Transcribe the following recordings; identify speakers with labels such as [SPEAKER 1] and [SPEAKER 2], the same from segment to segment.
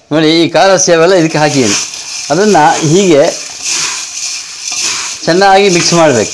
[SPEAKER 1] ನೋಡಿ ಈ ಖಾರ ಸೇವೆಲ್ಲ ಇದಕ್ಕೆ ಹಾಕಿದ್ದೀನಿ ಅದನ್ನು ಹೀಗೆ ಚೆನ್ನಾಗಿ ಮಿಕ್ಸ್ ಮಾಡಬೇಕು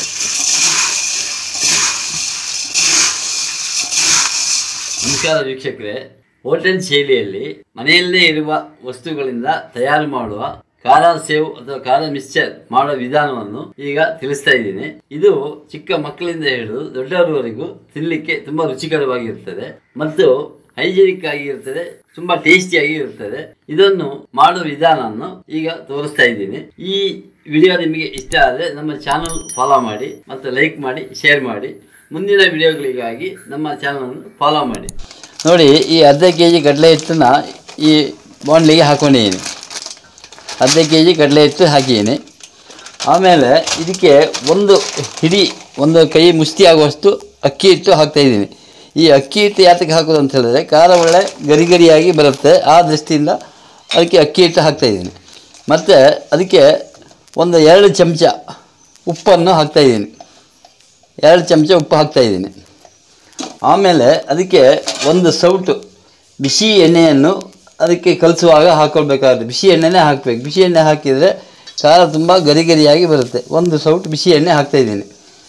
[SPEAKER 2] ನಮಸ್ಕಾರ ವೀಕ್ಷಕರೇ ಹೋಟೆಲ್ ಶೈಲಿಯಲ್ಲಿ ಮನೆಯಲ್ಲೇ ಇರುವ ವಸ್ತುಗಳಿಂದ ತಯಾರು ಮಾಡುವ ಖಾರ ಸೇವ್ ಅಥವಾ ಖಾರ ಮಿಕ್ಸ್ಚರ್ ಮಾಡುವ ವಿಧಾನವನ್ನು ಈಗ ತಿಳಿಸ್ತಾ ಇದ್ದೀನಿ ಇದು ಚಿಕ್ಕ ಮಕ್ಕಳಿಂದ ಹಿಡಿದು ದೊಡ್ಡವರವರೆಗೂ ತಿನ್ನಲಿಕ್ಕೆ ತುಂಬಾ ರುಚಿಕರವಾಗಿರುತ್ತದೆ ಮತ್ತು ಹೈಜೆನಿಕ್ ಆಗಿ ಇರ್ತದೆ ತುಂಬಾ ಟೇಸ್ಟಿಯಾಗಿ ಇರ್ತದೆ ಇದನ್ನು ಮಾಡುವ ವಿಧಾನವನ್ನು ಈಗ ತೋರಿಸ್ತಾ ಇದ್ದೀನಿ ಈ ವಿಡಿಯೋ ನಿಮಗೆ ಇಷ್ಟ ಆದರೆ ನಮ್ಮ ಚಾನಲ್ ಫಾಲೋ ಮಾಡಿ ಮತ್ತು ಲೈಕ್ ಮಾಡಿ ಶೇರ್ ಮಾಡಿ ಮುಂದಿನ ವಿಡಿಯೋಗಳಿಗಾಗಿ ನಮ್ಮ ಚಾನಲನ್ನು ಫಾಲೋ ಮಾಡಿ
[SPEAKER 1] ನೋಡಿ ಈ ಅರ್ಧ ಕೆ ಜಿ ಕಡಲೆ ಹಿಟ್ಟನ್ನು ಈ ಬಾಣಲಿಗೆ ಹಾಕೊಂಡಿದ್ದೀನಿ ಅರ್ಧ ಕೆ ಜಿ ಕಡಲೆ ಹಿಟ್ಟು ಹಾಕಿದ್ದೀನಿ ಆಮೇಲೆ ಇದಕ್ಕೆ ಒಂದು ಹಿಡಿ ಒಂದು ಕೈ ಮುಷ್ಟಿ ಆಗುವಷ್ಟು ಅಕ್ಕಿ ಹಿಟ್ಟು ಹಾಕ್ತಾಯಿದ್ದೀನಿ ಈ ಅಕ್ಕಿ ಹಿಟ್ಟು ಯಾತಕ್ಕೆ ಹಾಕೋದು ಅಂತ ಹೇಳಿದ್ರೆ ಖಾರ ಒಳ್ಳೆ ಗರಿ ಗರಿಯಾಗಿ ಬರುತ್ತೆ ಆ ದೃಷ್ಟಿಯಿಂದ ಅದಕ್ಕೆ ಅಕ್ಕಿ ಹಿಟ್ಟು ಹಾಕ್ತಾಯಿದ್ದೀನಿ ಮತ್ತು ಅದಕ್ಕೆ ಒಂದು ಎರಡು ಚಮಚ ಉಪ್ಪನ್ನು ಹಾಕ್ತಾಯಿದ್ದೀನಿ ಎರಡು ಚಮಚ ಉಪ್ಪು ಹಾಕ್ತಾಯಿದ್ದೀನಿ ಆಮೇಲೆ ಅದಕ್ಕೆ ಒಂದು ಸೌಟು ಬಿಸಿ ಎಣ್ಣೆಯನ್ನು ಅದಕ್ಕೆ ಕಲಿಸುವಾಗ ಹಾಕ್ಕೊಳ್ಬೇಕಾಗುತ್ತೆ ಬಿಸಿ ಎಣ್ಣೆನೇ ಹಾಕಬೇಕು ಬಿಸಿ ಎಣ್ಣೆ ಹಾಕಿದರೆ ಖಾರ ತುಂಬ ಗರಿ ಗರಿಯಾಗಿ ಬರುತ್ತೆ ಒಂದು ಸೌಟು ಬಿಸಿ ಎಣ್ಣೆ ಹಾಕ್ತಾಯಿದ್ದೀನಿ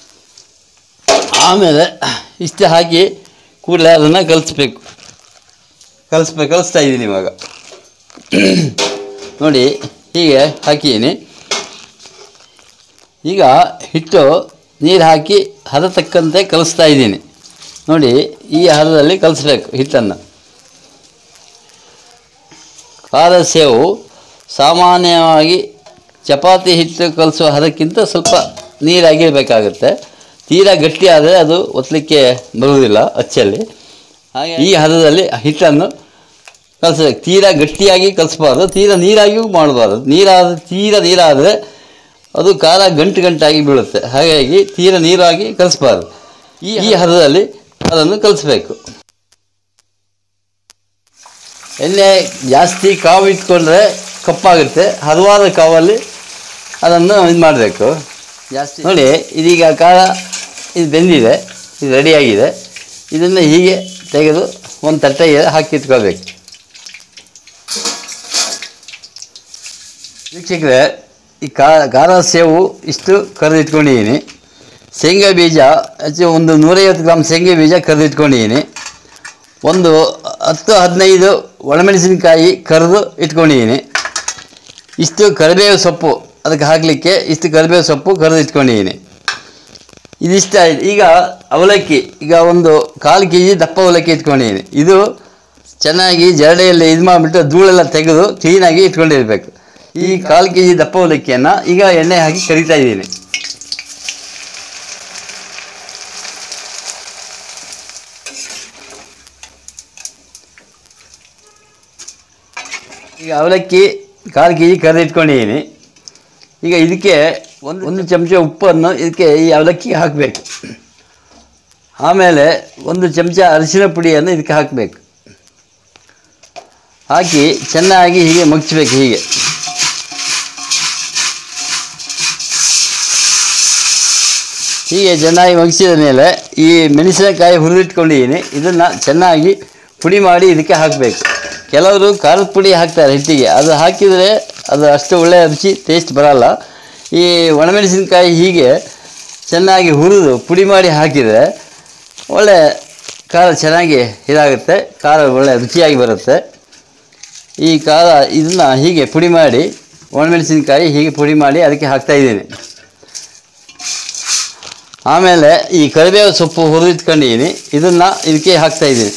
[SPEAKER 1] ಆಮೇಲೆ ಇಷ್ಟು ಹಾಕಿ ಕೂಡಲೇ ಅದನ್ನು ಕಲಿಸ್ಬೇಕು ಕಲಿಸ್ಬೇಕು ಕಲಿಸ್ತಾ ಇದ್ದೀನಿ ಇವಾಗ ನೋಡಿ ಹೀಗೆ ಹಾಕಿದ್ದೀನಿ ಈಗ ಹಿಟ್ಟು ನೀರು ಹಾಕಿ ಹದ ತಕ್ಕಂತೆ ಕಲಿಸ್ತಾ ಇದ್ದೀನಿ ನೋಡಿ ಈ ಹದದಲ್ಲಿ ಕಲಿಸ್ಬೇಕು ಹಿಟ್ಟನ್ನು ಖಾರ ಸೇವು ಸಾಮಾನ್ಯವಾಗಿ ಚಪಾತಿ ಹಿಟ್ಟು ಕಲಿಸುವ ಹದಕ್ಕಿಂತ ಸ್ವಲ್ಪ ನೀರಾಗಿರಬೇಕಾಗುತ್ತೆ ತೀರಾ ಗಟ್ಟಿ ಆದರೆ ಅದು ಒತ್ತಲಿಕ್ಕೆ ಬರುವುದಿಲ್ಲ ಅಚ್ಚಲ್ಲಿ ಹಾಗೆ ಈ ಹದದಲ್ಲಿ ಹಿಟ್ಟನ್ನು ಕಲಿಸ್ಬೇಕು ತೀರಾ ಗಟ್ಟಿಯಾಗಿ ಕಲಿಸ್ಬಾರ್ದು ತೀರಾ ನೀರಾಗಿಯೂ ಮಾಡಬಾರ್ದು ನೀರಾದ ತೀರಾ ನೀರಾದರೆ ಅದು ಖಾರ ಗಂಟು ಗಂಟಾಗಿ ಬೀಳುತ್ತೆ ಹಾಗಾಗಿ ತೀರಾ ನೀರಾಗಿ ಕಲಿಸ್ಬಾರ್ದು ಈ ಈ ಹದದಲ್ಲಿ ಅದನ್ನು ಕಲಿಸ್ಬೇಕು ಎಣ್ಣೆ ಜಾಸ್ತಿ ಕಾವು ಇಟ್ಕೊಂಡ್ರೆ ಕಪ್ಪಾಗುತ್ತೆ ಹಲವಾರು ಕಾವಲ್ಲಿ ಅದನ್ನು ಇದು ಮಾಡಬೇಕು ಜಾಸ್ತಿ ನೋಡಿ ಇದೀಗ ಖಾರ ಇದು ಬೆಂದಿದೆ ಇದು ರೆಡಿಯಾಗಿದೆ ಇದನ್ನು ಹೀಗೆ ತೆಗೆದು ಒಂದು ತಟ್ಟೆಗೆ ಹಾಕಿ ಇಟ್ಕೊಳ್ಬೇಕು ವೀಕ್ಷಕರೇ ಈ ಖಾರ ಸೇವು ಇಷ್ಟು ಕರೆದಿಟ್ಕೊಂಡಿದ್ದೀನಿ ಶೇಂಗಾ ಬೀಜ ಹೆಚ್ಚು ಒಂದು ನೂರೈವತ್ತು ಗ್ರಾಮ್ ಶೇಂಗಾ ಬೀಜ ಕರೆದಿಟ್ಕೊಂಡಿದ್ದೀನಿ ಒಂದು ಹತ್ತು ಹದಿನೈದು ಒಣಮೆಣಸಿನಕಾಯಿ ಕರೆದು ಇಟ್ಕೊಂಡಿದ್ದೀನಿ ಇಷ್ಟು ಕರಿಬೇವು ಸೊಪ್ಪು ಅದಕ್ಕೆ ಹಾಕಲಿಕ್ಕೆ ಇಷ್ಟು ಕರಿಬೇವು ಸೊಪ್ಪು ಕರೆದು ಇಟ್ಕೊಂಡಿದ್ದೀನಿ ಇದಿಷ್ಟ ಆಯ್ತು ಈಗ ಅವಲಕ್ಕಿ ಈಗ ಒಂದು ಕಾಲು ಕೆ ಜಿ ದಪ್ಪ ಅವಲಕ್ಕಿ ಇಟ್ಕೊಂಡಿದ್ದೀನಿ ಇದು ಚೆನ್ನಾಗಿ ಜರಡೆಯಲ್ಲಿ ಇದು ಮಾಡಿಬಿಟ್ಟು ಧೂಳೆಲ್ಲ ತೆಗೆದು ಕ್ಲೀನಾಗಿ ಇಟ್ಕೊಂಡಿರ್ಬೇಕು ಈ ಕಾಲು ಕೆ ಜಿ ದಪ್ಪ ಅವಲಕ್ಕಿಯನ್ನು ಈಗ ಎಣ್ಣೆ ಹಾಕಿ ಕರಿತಾ ಇದ್ದೀನಿ ಈಗ ಅವಲಕ್ಕಿ ಕಾಲು ಕೆ ಜಿ ಕರೆದು ಇಟ್ಕೊಂಡಿದ್ದೀನಿ ಈಗ ಇದಕ್ಕೆ ಒಂದು ಒಂದು ಚಮಚ ಉಪ್ಪನ್ನು ಇದಕ್ಕೆ ಈ ಅವಲಕ್ಕಿಗೆ ಹಾಕಬೇಕು ಆಮೇಲೆ ಒಂದು ಚಮಚ ಅರಿಶಿನ ಪುಡಿಯನ್ನು ಇದಕ್ಕೆ ಹಾಕಬೇಕು ಹಾಕಿ ಚೆನ್ನಾಗಿ ಹೀಗೆ ಮಗ್ಚಬೇಕು ಹೀಗೆ ಹೀಗೆ ಚೆನ್ನಾಗಿ ಮಗ್ಸಿದ ಮೇಲೆ ಈ ಮೆಣಸಿನಕಾಯಿ ಹುರಿದಿಟ್ಕೊಂಡಿದ್ದೀನಿ ಇದನ್ನು ಚೆನ್ನಾಗಿ ಪುಡಿ ಮಾಡಿ ಇದಕ್ಕೆ ಹಾಕಬೇಕು ಕೆಲವರು ಖಾರದ ಪುಡಿ ಹಾಕ್ತಾರೆ ಹಿಟ್ಟಿಗೆ ಅದು ಹಾಕಿದರೆ ಅದು ಅಷ್ಟು ಒಳ್ಳೆಯ ರುಚಿ ಟೇಸ್ಟ್ ಬರಲ್ಲ ಈ ಒಣಮೆಣಸಿನಕಾಯಿ ಹೀಗೆ ಚೆನ್ನಾಗಿ ಹುರಿದು ಪುಡಿ ಮಾಡಿ ಹಾಕಿದರೆ ಒಳ್ಳೆ ಖಾರ ಚೆನ್ನಾಗಿ ಇದಾಗುತ್ತೆ ಖಾರ ಒಳ್ಳೆ ರುಚಿಯಾಗಿ ಬರುತ್ತೆ ಈ ಖಾರ ಇದನ್ನು ಹೀಗೆ ಪುಡಿ ಮಾಡಿ ಒಣಮೆಣಸಿನಕಾಯಿ ಹೀಗೆ ಪುಡಿ ಮಾಡಿ ಅದಕ್ಕೆ ಹಾಕ್ತಾಯಿದ್ದೀನಿ ಆಮೇಲೆ ಈ ಕರಿಬೇವು ಸೊಪ್ಪು ಹುರಿದಿಟ್ಕೊಂಡಿದ್ದೀನಿ ಇದನ್ನು ಇದಕ್ಕೆ ಹಾಕ್ತಾಯಿದ್ದೀನಿ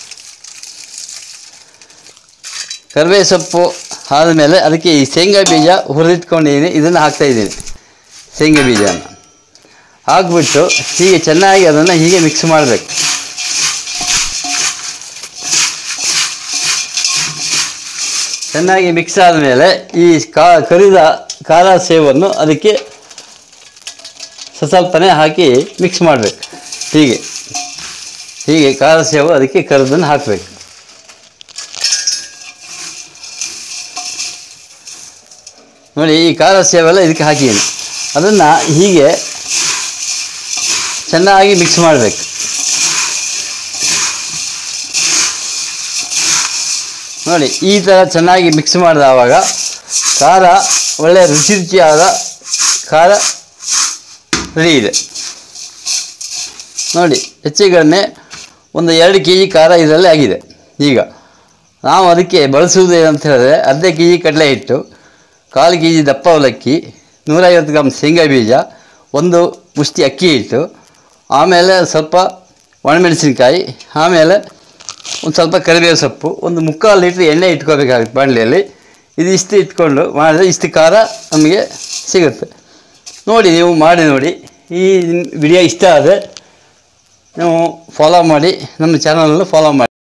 [SPEAKER 1] ಕರಿಬೇವು ಸೊಪ್ಪು ಆದಮೇಲೆ ಅದಕ್ಕೆ ಈ ಶೇಂಗಾ ಬೀಜ ಹುರಿದಿಟ್ಕೊಂಡಿದ್ದೀನಿ ಇದನ್ನು ಹಾಕ್ತಾಯಿದ್ದೀನಿ ಶೇಂಗಾ ಬೀಜನ ಹಾಕ್ಬಿಟ್ಟು ಹೀಗೆ ಚೆನ್ನಾಗಿ ಅದನ್ನು ಹೀಗೆ ಮಿಕ್ಸ್ ಮಾಡಬೇಕು ಚೆನ್ನಾಗಿ ಮಿಕ್ಸ್ ಆದಮೇಲೆ ಈ ಕಾ ಕರಿದ ಖಾರ ಸೇವನ್ನು ಅದಕ್ಕೆ ಸ್ವಲ್ಪನೇ ಹಾಕಿ ಮಿಕ್ಸ್ ಮಾಡಬೇಕು ಹೀಗೆ ಹೀಗೆ ಖಾರ ಸೇವು ಅದಕ್ಕೆ ಕರಿದನ್ನು ಹಾಕಬೇಕು ನೋಡಿ ಈ ಖಾರ ಸೇವೆಲ್ಲ ಇದಕ್ಕೆ ಹಾಕಿದ್ದೀನಿ ಅದನ್ನು ಹೀಗೆ ಚೆನ್ನಾಗಿ ಮಿಕ್ಸ್ ಮಾಡಬೇಕು ನೋಡಿ ಈ ಥರ ಚೆನ್ನಾಗಿ ಮಿಕ್ಸ್ ಮಾಡಿದ ಆವಾಗ ಖಾರ ಒಳ್ಳೆಯ ರುಚಿ ರುಚಿಯಾದ ಖಾರ ರೆಡಿ ಇದೆ ನೋಡಿ ಹೆಚ್ಚು ಕಡಿಮೆ ಒಂದು ಎರಡು ಕೆ ಜಿ ಖಾರ ಇದರಲ್ಲಿ ಆಗಿದೆ ಈಗ ನಾವು ಅದಕ್ಕೆ ಬಳಸುವುದು ಏನಂತ ಹೇಳಿದ್ರೆ ಅರ್ಧ ಕೆ ಜಿ ಕಡಲೆ ಹಿಟ್ಟು ಕಾಲು ಕೆ ಜಿ ದಪ್ಪ ಅವಲಕ್ಕಿ ನೂರೈವತ್ತು ಗ್ರಾಮ್ ಶೇಂಗಾ ಬೀಜ ಒಂದು ಮುಷ್ಟಿ ಅಕ್ಕಿ ಹಿಟ್ಟು ಆಮೇಲೆ ಸ್ವಲ್ಪ ಒಣಮೆಣಸಿನ್ಕಾಯಿ ಆಮೇಲೆ ಒಂದು ಸ್ವಲ್ಪ ಕರಿಬೇವು ಸೊಪ್ಪು ಒಂದು ಮುಕ್ಕಾಲು ಲೀಟ್ರ್ ಎಣ್ಣೆ ಇಟ್ಕೋಬೇಕಾಗುತ್ತೆ ಬಾಣಲೆಯಲ್ಲಿ ಇದು ಇಷ್ಟು ಇಟ್ಕೊಂಡು ಮಾಡಿದ್ರೆ ಇಷ್ಟು ಖಾರ ನಮಗೆ ಸಿಗುತ್ತೆ ನೋಡಿ ನೀವು ಮಾಡಿ ನೋಡಿ ಈ ವಿಡಿಯೋ ಇಷ್ಟ ಆದರೆ ನೀವು ಫಾಲೋ ಮಾಡಿ ನಮ್ಮ ಚಾನಲನ್ನು ಫಾಲೋ ಮಾಡಿ